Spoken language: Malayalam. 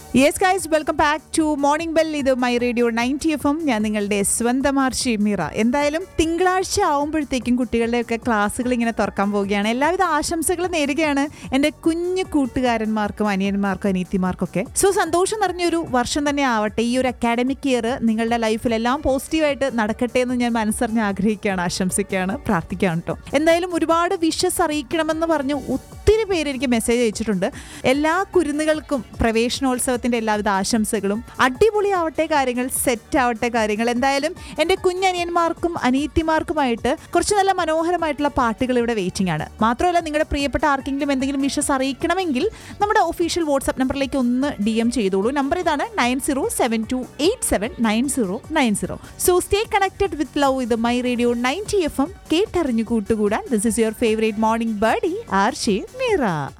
yes guys welcome back to morning bell ഇത് my radio ninety F M ഞാൻ നിങ്ങളുടെ സ്വന്തം ആർഷി മീറ എന്തായാലും തിങ്കളാഴ്ച ആവുമ്പോഴത്തേക്കും കുട്ടികളുടെയൊക്കെ ക്ലാസ്സുകൾ ഇങ്ങനെ തുറക്കാൻ പോവുകയാണ് എല്ലാവിധ ആശംസകളും നേരുകയാണ് എൻ്റെ കുഞ്ഞു കൂട്ടുകാരന്മാർക്കും അനിയന്മാർക്കും അനിയത്തിമാർക്കൊക്കെ സോ സന്തോഷം നിറഞ്ഞൊരു വർഷം തന്നെ ആവട്ടെ ഈ ഒരു അക്കാഡമിക് ഇയർ നിങ്ങളുടെ ലൈഫിലെല്ലാം പോസിറ്റീവായിട്ട് നടക്കട്ടെ എന്ന് ഞാൻ മനസ്സറിഞ്ഞ് ആഗ്രഹിക്കുകയാണ് ആശംസിക്കുകയാണ് പ്രാർത്ഥിക്കുകയാണ് കേട്ടോ എന്തായാലും ഒരുപാട് വിഷസ് അറിയിക്കണമെന്ന് പറഞ്ഞ് ഒത്തിരി പേര് എനിക്ക് മെസ്സേജ് അയച്ചിട്ടുണ്ട് എല്ലാ കുരുന്നുകൾക്കും പ്രവേശനോത്സവത്തിന്റെ എല്ലാവിധ ആശംസകളും അടിപൊളിയാവട്ടെ കാര്യങ്ങൾ സെറ്റ് ആവട്ടെ കാര്യങ്ങൾ എന്തായാലും എൻ്റെ കുഞ്ഞനിയന്മാർക്കും അനിയത്തിമാർക്കുമായിട്ട് കുറച്ച് നല്ല മനോഹരമായിട്ടുള്ള പാട്ടുകൾ ഇവിടെ വെയിറ്റിംഗ് ആണ് മാത്രമല്ല നിങ്ങളുടെ പ്രിയപ്പെട്ട ആർക്കെങ്കിലും എന്തെങ്കിലും വിഷസ് അറിയിക്കണമെങ്കിൽ നമ്മുടെ ഒഫീഷ്യൽ വാട്സ്ആപ്പ് നമ്പറിലേക്ക് ഒന്ന് ഡി എം ചെയ്തോളൂ നമ്പർ ഇതാണ് nine zero seven two eight seven nine zero nine zero so stay connected with love ഇത് my radio ninety F M കേട്ടറിഞ്ഞു കൂട്ടുകൂടാൻ this is your favourite morning buddy ആർ ഷേ മീറ